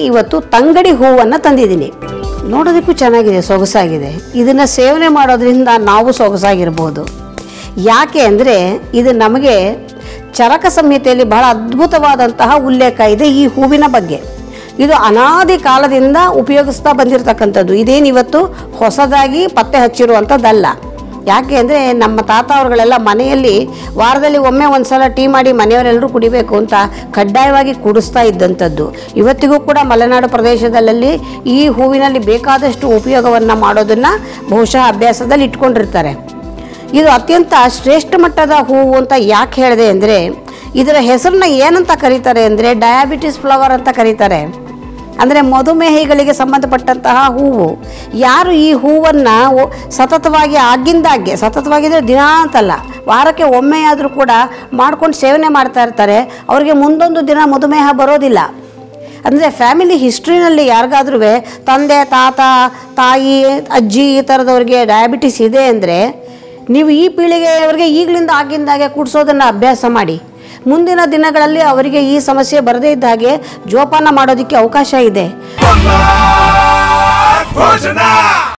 ಇವತ್ತು ತಂಗಡಿ ಹೂವನ್ನು ತಂದಿದ್ದೀನಿ ನೋಡೋದಕ್ಕೂ ಚೆನ್ನಾಗಿದೆ ಸೊಗಸಾಗಿದೆ ಇದನ್ನು ಸೇವನೆ ಮಾಡೋದ್ರಿಂದ ನಾವು ಸೊಗಸಾಗಿರ್ಬೋದು ಯಾಕೆ ಅಂದರೆ ಇದು ನಮಗೆ ಚರಕ ಸಂಹಿತೆಯಲ್ಲಿ ಬಹಳ ಅದ್ಭುತವಾದಂತಹ ಉಲ್ಲೇಖ ಇದೆ ಈ ಹೂವಿನ ಬಗ್ಗೆ ಇದು ಅನಾದಿ ಕಾಲದಿಂದ ಉಪಯೋಗಿಸ್ತಾ ಬಂದಿರತಕ್ಕಂಥದ್ದು ಇದೇನಿವತ್ತು ಹೊಸದಾಗಿ ಪತ್ತೆ ಹಚ್ಚಿರುವಂಥದ್ದಲ್ಲ ಯಾಕೆ ಅಂದರೆ ನಮ್ಮ ತಾತ ಅವ್ರುಗಳೆಲ್ಲ ಮನೆಯಲ್ಲಿ ವಾರದಲ್ಲಿ ಒಮ್ಮೆ ಒಂದು ಸಲ ಟೀ ಮಾಡಿ ಮನೆಯವರೆಲ್ಲರೂ ಕುಡಿಬೇಕು ಅಂತ ಕಡ್ಡಾಯವಾಗಿ ಕುಡಿಸ್ತಾ ಇದ್ದಂಥದ್ದು ಇವತ್ತಿಗೂ ಕೂಡ ಮಲೆನಾಡು ಪ್ರದೇಶದಲ್ಲಿ ಈ ಹೂವಿನಲ್ಲಿ ಬೇಕಾದಷ್ಟು ಉಪಯೋಗವನ್ನು ಮಾಡೋದನ್ನು ಬಹುಶಃ ಅಭ್ಯಾಸದಲ್ಲಿ ಇಟ್ಕೊಂಡಿರ್ತಾರೆ ಇದು ಅತ್ಯಂತ ಶ್ರೇಷ್ಠ ಮಟ್ಟದ ಹೂವು ಅಂತ ಯಾಕೆ ಹೇಳಿದೆ ಅಂದರೆ ಇದರ ಹೆಸರನ್ನ ಏನಂತ ಕರೀತಾರೆ ಅಂದರೆ ಡಯಾಬಿಟಿಸ್ ಫ್ಲವರ್ ಅಂತ ಕರೀತಾರೆ ಅಂದರೆ ಮಧುಮೇಹಿಗಳಿಗೆ ಸಂಬಂಧಪಟ್ಟಂತಹ ಹೂವು ಯಾರು ಈ ಹೂವನ್ನು ಸತತವಾಗಿ ಆಗಿಂದಾಗೆ ಸತತವಾಗಿದ್ದರೆ ದಿನ ಅಂತಲ್ಲ ವಾರಕ್ಕೆ ಒಮ್ಮೆಯಾದರೂ ಕೂಡ ಮಾಡ್ಕೊಂಡು ಸೇವನೆ ಮಾಡ್ತಾ ಇರ್ತಾರೆ ಅವರಿಗೆ ಮುಂದೊಂದು ದಿನ ಮಧುಮೇಹ ಬರೋದಿಲ್ಲ ಅಂದರೆ ಫ್ಯಾಮಿಲಿ ಹಿಸ್ಟ್ರಿನಲ್ಲಿ ಯಾರಿಗಾದ್ರೂ ತಂದೆ ತಾತ ತಾಯಿ ಅಜ್ಜಿ ಈ ಥರದವ್ರಿಗೆ ಡಯಾಬಿಟಿಸ್ ಇದೆ ಅಂದರೆ ನೀವು ಈ ಪೀಳಿಗೆಯವರಿಗೆ ಈಗಲಿಂದ ಆಗಿಂದಾಗೆ ಕುಡಿಸೋದನ್ನು ಅಭ್ಯಾಸ ಮಾಡಿ ಮುಂದಿನ ದಿನಗಳಲ್ಲಿ ಅವರಿಗೆ ಈ ಸಮಸ್ಯೆ ಬರದೇ ಇದ್ದ ಹಾಗೆ ಜೋಪಾನ ಮಾಡೋದಕ್ಕೆ ಅವಕಾಶ ಇದೆ ಭೋಜನ